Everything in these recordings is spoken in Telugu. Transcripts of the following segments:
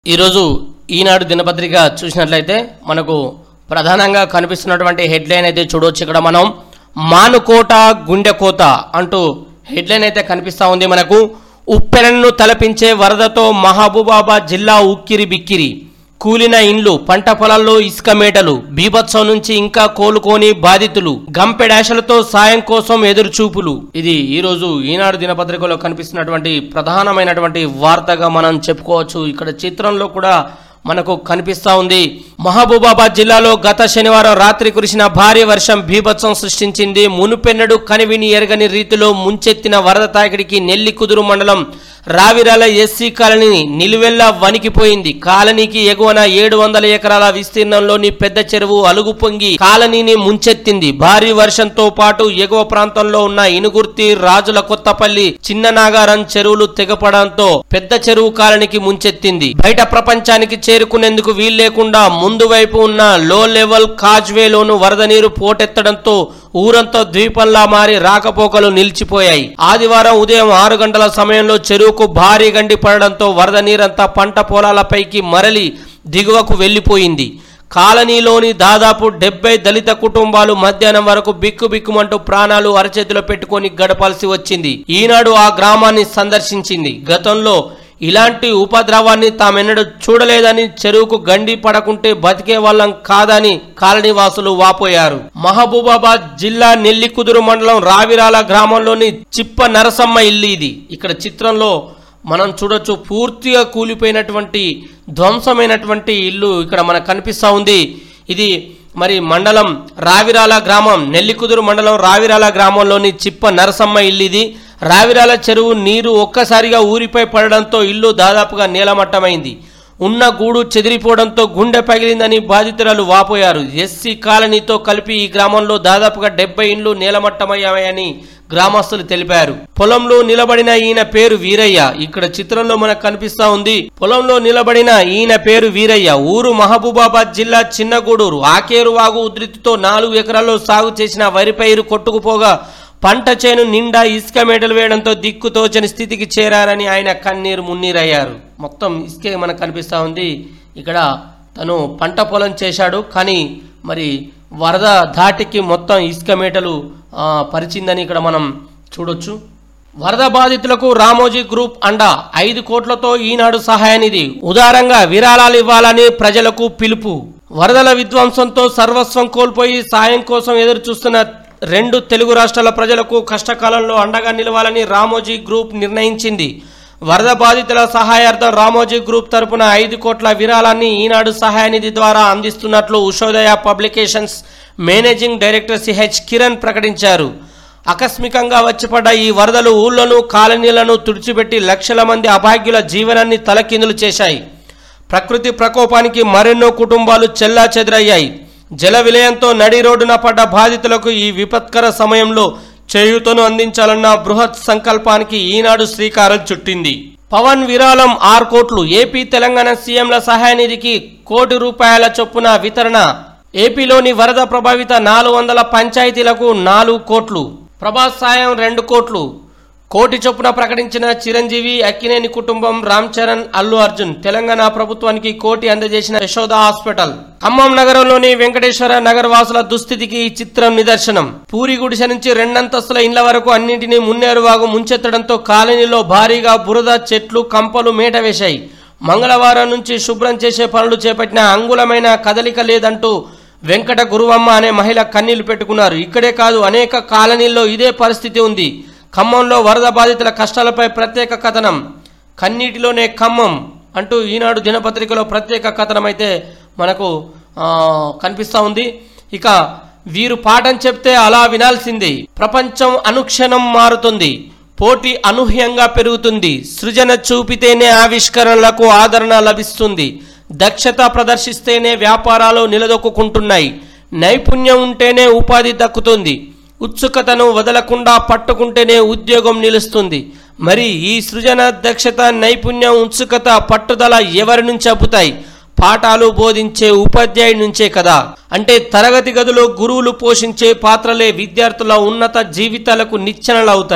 ఈరోజు ఈనాడు దినపత్రిక చూసినట్లయితే మనకు ప్రధానంగా కనిపిస్తున్నటువంటి హెడ్లైన్ అయితే చూడవచ్చు ఇక్కడ మనం మానుకోట గుండెకోత అంటూ హెడ్లైన్ అయితే కనిపిస్తా ఉంది మనకు ఉప్పెనను తలపించే వరదతో మహబూబాబాద్ జిల్లా ఉక్కిరి బిక్కిరి కూలిన ఇండ్లు పంట పొలాల్లో ఇసుక మేటలు బీభత్సం నుంచి ఇంకా కోలుకోని బాధితులు గంపెడాశలతో సాయం కోసం ఎదురు చూపులు ఇది ఈ రోజు ఈనాడు దినపత్రికలో కనిపిస్తున్నటువంటి ప్రధానమైనటువంటి వార్తగా మనం చెప్పుకోవచ్చు ఇక్కడ చిత్రంలో కూడా మనకు కనిపిస్తా ఉంది మహబూబాబాద్ జిల్లాలో గత శనివారం రాత్రి కురిసిన భారీ వర్షం బీభత్సం సృష్టించింది మునుపెన్నడు కనివిని ఎరగని రీతిలో ముంచెత్తిన వరద తాకిడికి నెల్లి కుదురు మండలం రావిరాల ఎస్సీ కాలనీ నిలువెల్లా వణికిపోయింది కాలనీకి ఎగువన ఏడు వందల ఎకరాల విస్తీర్ణంలోని పెద్ద చెరువు అలుగు పొంగి కాలనీని ముంచెత్తింది భారీ వర్షంతో పాటు ఎగువ ప్రాంతంలో ఉన్న ఇనుగుర్తి రాజుల కొత్తపల్లి చిన్న నాగారం చెరువులు తెగపడంతో పెద్ద చెరువు కాలనీకి ముంచెత్తింది బయట ప్రపంచానికి చేరుకునేందుకు వీల్లేకుండా ముందు వైపు ఉన్న లో లెవెల్ కాజ్వేలోను వరద నీరు పోటెత్తడంతో ఊరంతా ద్వీపంలా మారి రాకపోకలు నిలిచిపోయాయి ఆదివారం ఉదయం ఆరు గంటల సమయంలో చెరువుకు భారీ గండి పడడంతో వరద నీరంతా పంట పొలాలపైకి మరలి దిగువకు వెళ్లిపోయింది కాలనీలోని దాదాపు డెబ్బై దళిత కుటుంబాలు మధ్యాహ్నం వరకు బిక్కు బిక్కుమంటూ ప్రాణాలు అరచేతిలో పెట్టుకొని గడపాల్సి వచ్చింది ఈనాడు ఆ గ్రామాన్ని సందర్శించింది గతంలో ఇలాంటి ఉపద్రవాన్ని తామెన్నడూ చూడలేదని చెరువుకు గండి పడకుంటే బతికే వాళ్ళం కాదని కాలనీవాసులు వాపోయారు మహబూబాబాద్ జిల్లా నెల్లికుదురు మండలం రావిరాల గ్రామంలోని చిప్ప నరసమ్మ ఇల్లు ఇది ఇక్కడ చిత్రంలో మనం చూడొచ్చు పూర్తిగా కూలిపోయినటువంటి ధ్వంసమైనటువంటి ఇల్లు ఇక్కడ మనకు కనిపిస్తా ఉంది ఇది మరి మండలం రావిరాల గ్రామం నెల్లికుదురు మండలం రావిరాల గ్రామంలోని చిప్ప నరసమ్మ ఇల్లు ఇది రావిరాల చెరువు నీరు ఒక్కసారిగా ఊరిపై పడడంతో ఇల్లు దాదాపుగా నీలమట్టమైంది ఉన్న గూడు చెదిరిపోవడంతో గుండె పగిలిందని బాధితురాలు వాపోయారు ఎస్సీ కాలనీతో కలిపి ఈ గ్రామంలో దాదాపుగా డెబ్బై ఇండ్లు నీలమట్టమయ్యాయని గ్రామస్తులు తెలిపారు పొలంలో నిలబడిన ఈయన పేరు వీరయ్య ఇక్కడ చిత్రంలో మనకు కనిపిస్తా ఉంది పొలంలో నిలబడిన ఈయన పేరు వీరయ్య ఊరు మహబూబాబాద్ జిల్లా చిన్నగూడూరు ఆకేరు వాగు ఉధృతితో నాలుగు ఎకరాల్లో సాగు చేసిన వరి పైరు కొట్టుకుపోగా పంట చేను నిండా ఇసుక మేటలు వేయడంతో దిక్కు తోచని స్థితికి చేరారని ఆయన కన్నీరు మున్నీరయ్యారు మొత్తం ఇసుకే మనకు కనిపిస్తా ఉంది ఇక్కడ తను పంట పొలం చేశాడు కానీ మరి వరద ధాటికి మొత్తం ఇసుక మేటలు ఆ, పరిచిందని ఇక్కడ మనం చూడొచ్చు వరద బాధితులకు రామోజీ గ్రూప్ అండ ఐదు కోట్లతో ఈనాడు సహాయనిధి ఉదారంగా విరాళాలు ఇవ్వాలని ప్రజలకు పిలుపు వరదల విధ్వంసంతో సర్వస్వం కోల్పోయి సాయం కోసం ఎదురు చూస్తున్న రెండు తెలుగు రాష్ట్రాల ప్రజలకు కష్టకాలంలో అండగా నిలవాలని రామోజీ గ్రూప్ నిర్ణయించింది వరద బాధితుల సహాయార్థం రామోజీ గ్రూప్ తరపున ఐదు కోట్ల విరాళాన్ని ఈనాడు సహాయనిధి ద్వారా అందిస్తున్నట్లు Ushodaya publications managing director CH Kiran ప్రకటించారు ఆకస్మికంగా వచ్చిపడ్డ ఈ వరదలు ఊళ్ళను కాలనీలను తుడిచిపెట్టి లక్షల మంది అభాగ్యుల జీవనాన్ని తలకిందులు చేశాయి ప్రకృతి ప్రకోపానికి మరెన్నో కుటుంబాలు చెల్లా చెదరయ్యాయి జల విలయంతో నడి రోడ్డున పడ్డ బాధితులకు ఈ విపత్కర సమయంలో చేయూతను అందించాలన్న బృహత్ సంకల్పానికి ఈనాడు శ్రీకారం చుట్టింది పవన్ విరాళం ఆరు కోట్లు ఏపీ తెలంగాణ సీఎంల సహాయ నిధికి కోటి రూపాయల చొప్పున వితరణ ఏపీలోని వరద ప్రభావిత నాలుగు వందల పంచాయతీలకు నాలుగు కోట్లు ప్రభాస్ సాయం రెండు కోట్లు కోటి చొప్పున ప్రకటించిన చిరంజీవి అక్కినేని కుటుంబం రామ్ చరణ్ అల్లు అర్జున్ తెలంగాణ ప్రభుత్వానికి కోటి అందజేసిన యశోద హాస్పిటల్ ఖమ్మం నగరంలోని వెంకటేశ్వర నగర వాసుల దుస్థితికి ఈ చిత్రం నిదర్శనం పూరి గుడిసె నుంచి రెండంతస్తుల ఇండ్ల వరకు అన్నింటినీ మున్నేరువాగు ముంచెత్తడంతో కాలనీలో భారీగా బురద చెట్లు కంపలు మేట వేశాయి మంగళవారం నుంచి శుభ్రం చేసే పనులు చేపట్టిన అంగుళమైన కదలిక లేదంటూ వెంకట గురువమ్మ అనే మహిళ కన్నీళ్లు పెట్టుకున్నారు ఇక్కడే కాదు అనేక కాలనీల్లో ఇదే పరిస్థితి ఉంది ఖమ్మంలో వరద బాధితుల కష్టాలపై ప్రత్యేక కథనం కన్నీటిలోనే ఖమ్మం అంటూ ఈనాడు దినపత్రికలో ప్రత్యేక కథనం అయితే మనకు ఆ, కనిపిస్తా ఉంది ఇక వీరు పాఠం చెప్తే అలా వినాల్సిందే ప్రపంచం అనుక్షణం మారుతుంది పోటీ అనూహ్యంగా పెరుగుతుంది సృజన చూపితేనే ఆవిష్కరణలకు ఆదరణ లభిస్తుంది దక్షత ప్రదర్శిస్తేనే వ్యాపారాలు నిలదొక్కుంటున్నాయి నైపుణ్యం ఉంటేనే ఉపాధి దక్కుతుంది ఉత్సుకతను వదలకుండా పట్టుకుంటేనే ఉద్యోగం నిలుస్తుంది మరి ఈ సృజన దక్షత నైపుణ్యం ఉత్సుకత పట్టుదల ఎవరి నుంచి అబ్బుతాయి పాఠాలు బోధించే ఉపాధ్యాయుడి నుంచే కదా అంటే తరగతి గదిలో గురువులు పోషించే పాత్రలే విద్యార్థుల ఉన్నత జీవితాలకు నిచ్చెనలవుతాయి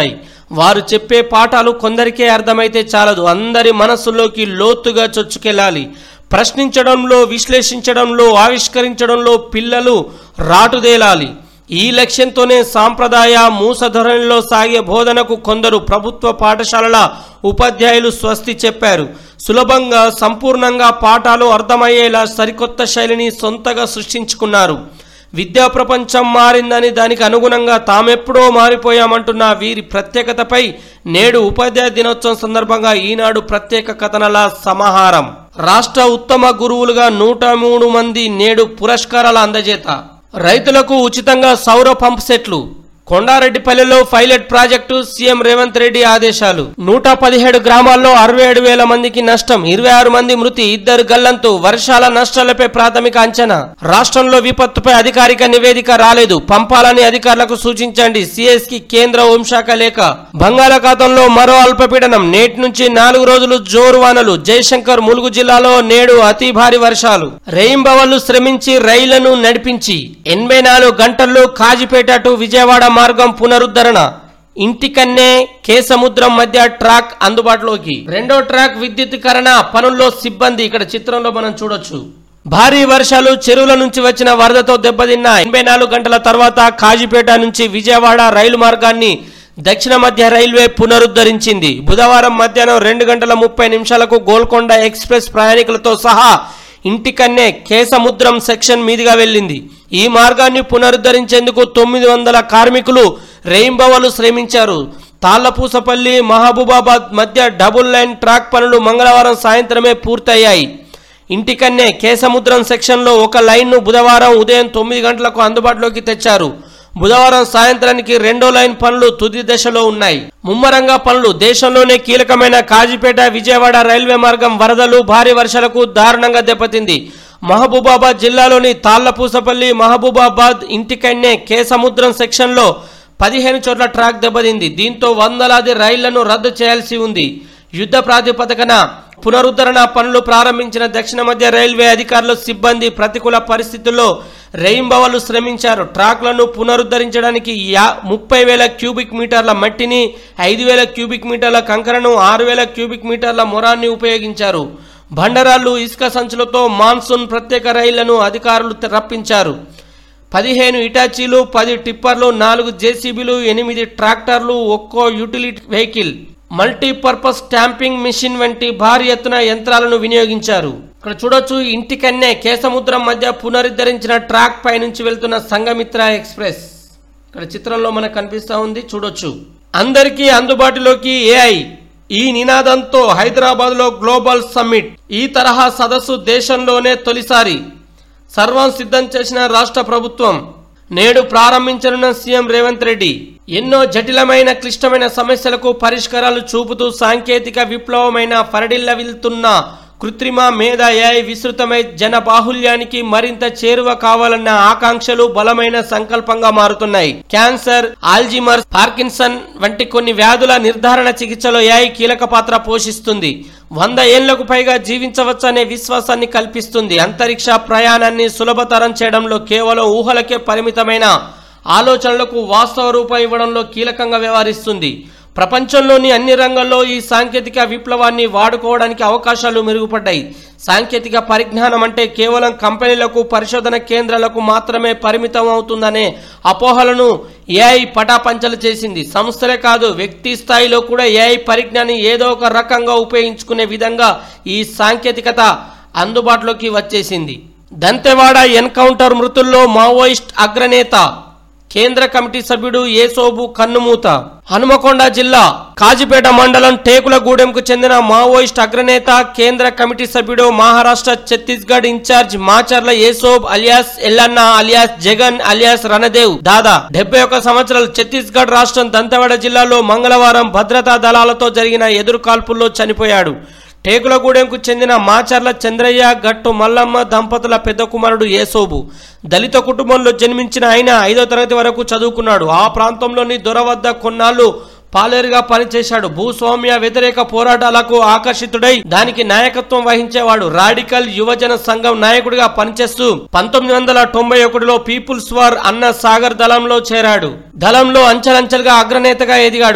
వారు చెప్పే పాఠాలు కొందరికే అర్థమైతే చాలదు అందరి మనస్సులోకి లోతుగా చొచ్చుకెళ్ళాలి ప్రశ్నించడంలో విశ్లేషించడంలో ఆవిష్కరించడంలో పిల్లలు రాటుదేలాలి ఈ లక్ష్యంతోనే సాంప్రదాయ మూసధోరణిలో సాగే బోధనకు కొందరు ప్రభుత్వ పాఠశాలల ఉపాధ్యాయులు స్వస్తి చెప్పారు సులభంగా సంపూర్ణంగా పాఠాలు అర్థమయ్యేలా సరికొత్త శైలిని సొంతగా సృష్టించుకున్నారు విద్యా ప్రపంచం మారిందని దానికి అనుగుణంగా తామెప్పుడో మారిపోయామంటున్న వీరి ప్రత్యేకతపై నేడు ఉపాధ్యాయ దినోత్సవం సందర్భంగా ఈనాడు ప్రత్యేక కథనాల సమాహారం రాష్ట్ర ఉత్తమ గురువులుగా నూట మూడు మంది నేడు పురస్కారాల అందజేత రైతులకు ఉచితంగా సౌర పంప్ సెట్లు కొండారెడ్డిపల్లిలో pilot project CM Revanth Reddy ఆదేశాలు నూట పదిహేడు గ్రామాల్లో అరవై ఏడు వేల మందికి నష్టం ఇరవై ఆరు మంది మృతి ఇద్దరు గల్లంతు వర్షాల నష్టాలపై ప్రాథమిక అంచనా రాష్ట్రంలో విపత్తుపై అధికారిక నివేదిక రాలేదు పంపాలని అధికారులకు సూచించండి సిఎస్ కి కేంద్ర హోంశాఖ లేఖ బంగాళాఖాతంలో మరో అల్పపీడనం నేటి నుంచి నాలుగు రోజులు జోరు వానలు జయశంకర్ ములుగు జిల్లాలో నేడు అతి భారీ వర్షాలు రేయింబవళ్లు శ్రమించి రైళ్లను నడిపించి ఎనభై నాలుగు గంటల్లో కాజిపేట టు విజయవాడ మార్గం పునరుద్ధరణ ఇంటికన్నే కేసముద్రం మధ్య ట్రాక్ అందుబాటులోకి రెండో ట్రాక్ విద్యుతీకరణ పనుల్లో సిబ్బంది ఇక్కడ చిత్రంలో మనం చూడొచ్చు భారీ వర్షాలు చెరువుల నుంచి వచ్చిన వరదతో దెబ్బతిన్న ఎనభై నాలుగు గంటల తర్వాత కాజిపేట నుంచి విజయవాడ రైలు మార్గాన్ని దక్షిణ మధ్య రైల్వే పునరుద్ధరించింది బుధవారం మధ్యాహ్నం రెండు గంటల ముప్పై నిమిషాలకు గోల్కొండ ఎక్స్ప్రెస్ ప్రయాణికులతో సహా ఇంటికన్నే కేసముద్రం సెక్షన్ మీదుగా వెళ్ళింది ఈ మార్గాన్ని పునరుద్ధరించేందుకు తొమ్మిది వందల కార్మికులు రెయింబవలు శ్రమించారు తాళ్లపూసపల్లి మహబూబాబాద్ మధ్య డబుల్ లైన్ ట్రాక్ పనులు మంగళవారం సాయంత్రమే పూర్తయ్యాయి ఇంటికన్నే కేసముద్రం సెక్షన్లో ఒక లైన్ను బుధవారం ఉదయం తొమ్మిది గంటలకు అందుబాటులోకి తెచ్చారు బుధవారం సాయంత్రానికి రెండో లైన్ పనులు తుది దశలో ఉన్నాయి ముమ్మరంగా పనులు దేశంలోనే కీలకమైన కాజిపేట విజయవాడ రైల్వే మార్గం వరదలు భారీ వర్షాలకు దారుణంగా దెబ్బతింది మహబూబాబాద్ జిల్లాలోని తాళ్లపూసపల్లి మహబూబాబాద్ ఇంటికన్నే కేసముద్రం సెక్షన్లో పదిహేను చోట్ల ట్రాక్ దెబ్బతింది దీంతో వందలాది రైళ్లను రద్దు చేయాల్సి ఉంది యుద్ధ ప్రాతిపదికన పునరుద్ధరణ పనులు ప్రారంభించిన దక్షిణ మధ్య రైల్వే అధికారులు సిబ్బంది ప్రతికూల పరిస్థితుల్లో రెయింబవలు శ్రమించారు ట్రాక్లను పునరుద్ధరించడానికి యా ముప్పై వేల క్యూబిక్ మీటర్ల మట్టిని ఐదు వేల క్యూబిక్ మీటర్ల కంకరను ఆరు వేల క్యూబిక్ మీటర్ల మొరాన్ని ఉపయోగించారు బండరాళ్ళు ఇసుక సంచులతో మాన్సూన్ ప్రత్యేక రైళ్లను అధికారులు రప్పించారు పదిహేను ఇటాచీలు పది టిప్పర్లు నాలుగు జేసీబీలు ఎనిమిది ట్రాక్టర్లు ఒక్కో utility vehicle multipurpose stamping machine వంటి భారీ ఎత్తున యంత్రాలను వినియోగించారు ఇక్కడ చూడొచ్చు ఇంటికన్నే కేసముద్రం మధ్య పునరుద్ధరించిన ట్రాక్ పై నుంచి వెళ్తున్న సంగమిత్ర ఎక్స్ప్రెస్ ఇక్కడ చిత్రంలో మనకు కనిపిస్తా ఉంది చూడొచ్చు అందరికీ అందుబాటులోకి ఏఐ ఈ నినాదంతో హైదరాబాద్లో గ్లోబల్ సమ్మిట్ ఈ తరహా సదస్సు దేశంలోనే తొలిసారి సర్వం సిద్ధం చేసిన రాష్ట్ర ప్రభుత్వం నేడు ప్రారంభించనున్న సీఎం రేవంత్ రెడ్డి ఎన్నో జటిలమైన క్లిష్టమైన సమస్యలకు పరిష్కారాలు చూపుతూ సాంకేతిక విప్లవమైన ఫరడిల్ల వెళ్తున్న కృత్రిమ మేధ ఏఐ విస్తృతమై జన బాహుల్యానికి మరింత చేరువ కావాలన్న ఆకాంక్షలు బలమైన సంకల్పంగా మారుతున్నాయి క్యాన్సర్ ఆల్జిమర్ పార్కిన్సన్ వంటి కొన్ని వ్యాధుల నిర్ధారణ చికిత్సలో ఏఐ కీలక పాత్ర పోషిస్తుంది వంద ఏళ్లకు పైగా జీవించవచ్చనే విశ్వాసాన్ని కల్పిస్తుంది అంతరిక్ష ప్రయాణాన్ని సులభతరం చేయడంలో కేవలం ఊహలకే పరిమితమైన ఆలోచనలకు వాస్తవ రూపం ఇవ్వడంలో కీలకంగా వ్యవహరిస్తుంది ప్రపంచంలోని అన్ని రంగాల్లో ఈ సాంకేతిక విప్లవాన్ని వాడుకోవడానికి అవకాశాలు మెరుగుపడ్డాయి సాంకేతిక పరిజ్ఞానం అంటే కేవలం కంపెనీలకు పరిశోధన కేంద్రాలకు మాత్రమే పరిమితం అవుతుందనే అపోహలను ఏఐ పటాపంచలు చేసింది సంస్థలే కాదు వ్యక్తి స్థాయిలో కూడా ఏఐ పరిజ్ఞానం ఏదో ఒక రకంగా ఉపయోగించుకునే విధంగా ఈ సాంకేతికత అందుబాటులోకి వచ్చేసింది దంతెవాడ ఎన్కౌంటర్ మృతుల్లో మావోయిస్ట్ అగ్రనేత కేంద్ర కమిటీ సభ్యుడు ఏసోబు కన్నుమూత హనుమకొండ జిల్లా కాజిపేట మండలం టేకులగూడెంకు చెందిన మావోయిస్ట్ అగ్రనేత కేంద్ర కమిటీ సభ్యుడు Maharashtra Chhattisgarh in-charge Macharla Esob alias Ellanna alias Jagan alias Ranadev Dada డెబ్బై ఒక్క సంవత్సరాలు ఛత్తీస్గఢ్ రాష్ట్రం దంతెవాడ జిల్లాలో మంగళవారం భద్రతా దళాలతో జరిగిన ఎదురుకాల్పుల్లో చనిపోయాడు టేకులగూడెంకు చెందిన మాచర్ల చంద్రయ్య గట్టు మల్లమ్మ దంపతుల పెద్ద కుమారుడు ఏసోబు దళిత కుటుంబంలో జన్మించిన ఆయన ఐదో తరగతి వరకు చదువుకున్నాడు ఆ ప్రాంతంలోని దొర వద్ద కొన్నాళ్ళు పాలేరుగా పనిచేశాడు భూస్వామ్య వ్యతిరేక పోరాటాలకు ఆకర్షితుడై దానికి నాయకత్వం వహించేవాడు రాడికల్ యువజన సంఘం నాయకుడిగా పనిచేస్తూ పంతొమ్మిది వందల తొంభై ఒకటిలో పీపుల్స్ వార్ అన్న సాగర్ దళంలో చేరాడు దళంలో అంచెలంచెలుగా అగ్రనేతగా ఎదిగాడు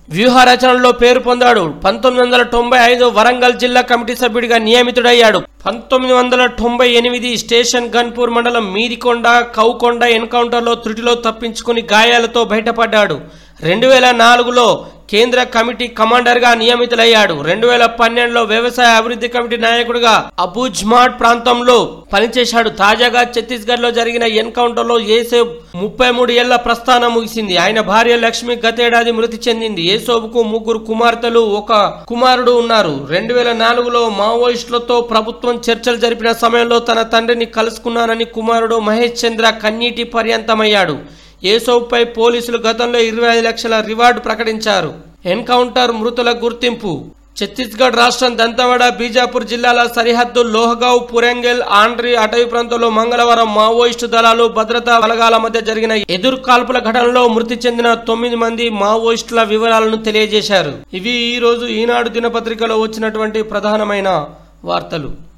వ్యూహ రచనలో పేరు పొందాడు పంతొమ్మిది వందల తొంభై ఐదు వరంగల్ జిల్లా కమిటీ సభ్యుడిగా నియమితుడయ్యాడు పంతొమ్మిది వందల తొంభై ఎనిమిది స్టేషన్ గన్పూర్ మండలం మీదికొండ కౌకొండ ఎన్కౌంటర్లో త్రుటిలో తప్పించుకుని గాయాలతో బయటపడ్డాడు రెండు వేల నాలుగులో కేంద్ర కమిటీ కమాండర్గా నియమితులయ్యాడు రెండు వేల పన్నెండులో వ్యవసాయ అభివృద్ధి కమిటీ నాయకుడిగా అబుజ్మాట్ ప్రాంతంలో పనిచేశాడు తాజాగా ఛత్తీస్గఢ్ లో జరిగిన ఎన్కౌంటర్ లో ఏసేబ్ ముప్పై మూడు ఏళ్ల ప్రస్థానం ముగిసింది ఆయన భార్య లక్ష్మి గతేడాది మృతి చెందింది ఏసోబుకు ముగ్గురు కుమార్తెలు ఒక కుమారుడు ఉన్నారు రెండు వేల నాలుగులో మావోయిస్టులతో ప్రభుత్వం చర్చలు జరిపిన సమయంలో తన తండ్రిని కలుసుకున్నానని కుమారుడు మహేష్ చంద్ర కన్నీటి పర్యంతమయ్యాడు ఏసోపై పోలీసులు గతంలో ఇరవై ఐదు లక్షల రివార్డు ప్రకటించారు ఎన్కౌంటర్ మృతుల గుర్తింపు ఛత్తీస్గఢ్ రాష్ట్రం దంతవాడ బీజాపూర్ జిల్లాల సరిహద్దు లోహగావ్ పురెంగెల్ ఆండ్రి అటవీ ప్రాంతంలో మంగళవారం మావోయిస్టు దళాలు భద్రతా బలగాల మధ్య జరిగిన ఎదురు కాల్పుల ఘటనలో మృతి చెందిన తొమ్మిది మంది మావోయిస్టుల వివరాలను తెలియజేశారు ఇవి ఈ రోజు ఈనాడు దినపత్రికలో వచ్చినటువంటి ప్రధానమైన వార్తలు